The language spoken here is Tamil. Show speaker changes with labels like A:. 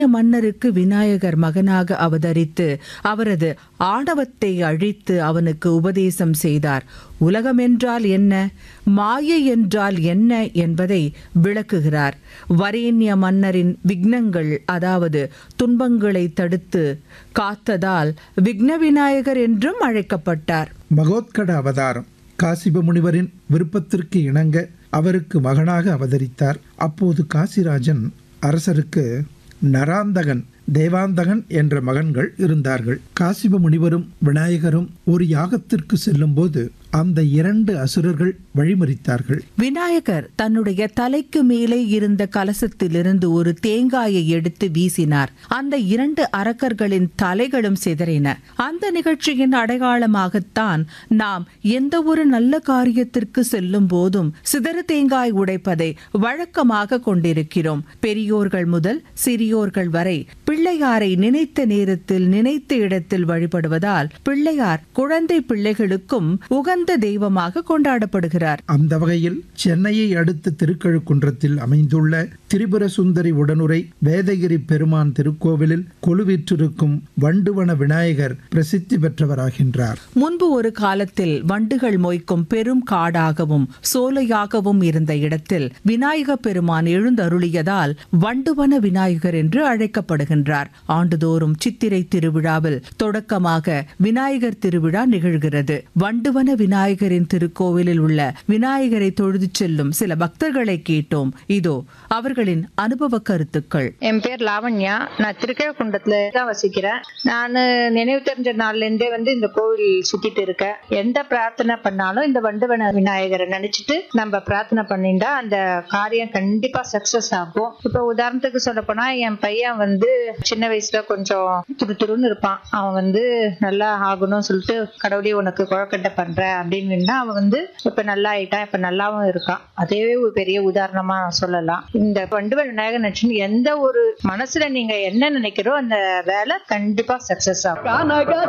A: மன்னருக்கு விநாயகர் மகனாக அவதரித்து அவரது ஆணவத்தை அழித்து அவனுக்கு உபதேசம் செய்தார் உலகம் என்றால் என்ன மாயை என்றால் என்ன என்பதை விளக்குகிறார் வரேண்ய மன்னரின் விக்னங்கள் அதாவது துன்பங்களை தடுத்து காத்ததால் விக்ன விநாயகர் என்றும் அழைக்கப்பட்டார்
B: மகோத்கட அவதாரம் காசிப முனிவரின் விருப்பத்திற்கு இணங்க அவருக்கு மகனாக அவதரித்தார் அப்போது காசிராஜன் அரசருக்கு நராந்தகன் தேவாந்தகன் என்ற மகன்கள் இருந்தார்கள் காசிப முனிவரும் விநாயகரும் ஒரு யாகத்திற்கு செல்லும்போது அந்த இரண்டு அசுரர்கள் வழிமறித்தார்கள்
A: விநாயகர் தன்னுடைய தலைக்கு மேலே இருந்த கலசத்திலிருந்து ஒரு தேங்காயை எடுத்து வீசினார் அந்த இரண்டு அரக்கர்களின் தலைகளும் சிதறின அந்த நிகழ்ச்சியின் அடையாளமாகத்தான் நாம் எந்த ஒரு நல்ல காரியத்திற்கு செல்லும் போதும் சிதறு தேங்காய் உடைப்பதை வழக்கமாக கொண்டிருக்கிறோம் பெரியோர்கள் முதல் சிறியோர்கள் வரை பிள்ளையாரை நினைத்த நேரத்தில் நினைத்த இடத்தில் வழிபடுவதால் பிள்ளையார் குழந்தை பிள்ளைகளுக்கும் உகந்த தெய்வமாக கொண்டாடப்படுகிறார்
B: அந்த வகையில் சென்னையை அடுத்த திருக்கழுக்குன்றத்தில் அமைந்துள்ள திரிபுர சுந்தரி உடனுரை வேதகிரி பெருமான் திருக்கோவிலில் கொலுவிற்றிருக்கும் வண்டுவன விநாயகர் பிரசித்தி பெற்றவராகின்றார்
A: முன்பு ஒரு காலத்தில் வண்டுகள் மொய்க்கும் பெரும் காடாகவும் சோலையாகவும் இருந்த இடத்தில் விநாயக பெருமான் எழுந்தருளியதால் வண்டுவன விநாயகர் என்று அழைக்கப்படுகின்றார் ஆண்டுதோறும் சித்திரை திருவிழாவில் தொடக்கமாக விநாயகர் திருவிழா நிகழ்கிறது வண்டுவன விநாயகரின் திருக்கோவிலில் உள்ள விநாயகரை தொழுது செல்லும் சில பக்தர்களை கேட்டோம் இதோ அவர்களின் அனுபவ கருத்துக்கள்
C: என் பேர் லாவண்யா நான் திருக்கழக்குன்றத்துல தான் வசிக்கிறேன் நான் நினைவு தெரிஞ்ச நாள்ல இருந்தே வந்து இந்த கோவில் சுத்திட்டு இருக்கேன் எந்த பிரார்த்தனை பண்ணாலும் இந்த வண்டுவன விநாயகரை நினைச்சிட்டு நம்ம பிரார்த்தனை பண்ணிட்டா அந்த காரியம் கண்டிப்பா சக்சஸ் ஆகும் இப்ப உதாரணத்துக்கு சொல்ல போனா என் பையன் வந்து சின்ன வயசுல கொஞ்சம் துரு துருன்னு இருப்பான் அவன் வந்து நல்லா ஆகணும்னு சொல்லிட்டு கடவுளே உனக்கு குழக்கட்டை பண்றேன் அப்படின்னு அவன் வந்து இப்ப நல்லா ஆயிட்டான் இப்ப நல்லாவும் இருக்கான் அதே ஒரு பெரிய உதாரணமா சொல்லலாம் இந்த வண்டுவன் விநாயகர் நினைச்சுன்னு எந்த ஒரு மனசுல நீங்க என்ன நினைக்கிறோ அந்த வேலை கண்டிப்பா சக்சஸ் ஆகும்
D: கனக